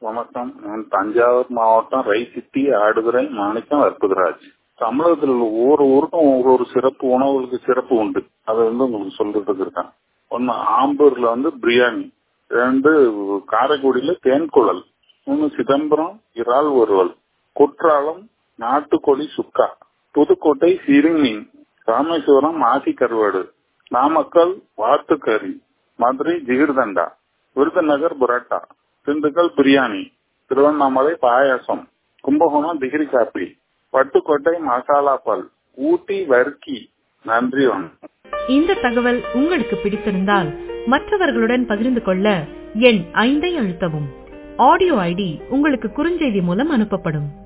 வணக்கம் நான் தஞ்சாவூர் மாவட்டம் ரைசிட்டி ஆடுதுறை மாணிக்கம் அற்புதராஜ் தமிழகத்தில் உள்ள ஒவ்வொரு ஊருக்கும் ஒரு ஒரு சிறப்பு உணவுகளுக்கு சிறப்பு உண்டு அதை வந்து உங்களுக்கு சொல்றதுக்கு இருக்கேன் ஒன்னு ஆம்பூர்ல வந்து பிரியாணி ரெண்டு காரைக்குடியில தேன்குழல் மூணு சிதம்பரம் இறால் ஒருவல் குற்றாலம் நாட்டுக்கோழி சுக்கா புதுக்கோட்டை சிறுமீன் ராமேஸ்வரம் மாசி கருவாடு நாமக்கல் வாத்துக்கறி மதுரை ஜிகிர்தண்டா விருதுநகர் புரோட்டா திண்டுக்கல் பிரியாணி திருவண்ணாமலை பாயாசம் கும்பகோணம் டிகிரி காப்பி பட்டுக்கோட்டை மசாலா பால் ஊட்டி வர்க்கி நன்றி வணக்கம் இந்த தகவல் உங்களுக்கு பிடித்திருந்தால் மற்றவர்களுடன் பகிர்ந்து கொள்ள எண் ஐந்தை அழுத்தவும் ஆடியோ ஐடி உங்களுக்கு குறுஞ்செய்தி மூலம் அனுப்பப்படும்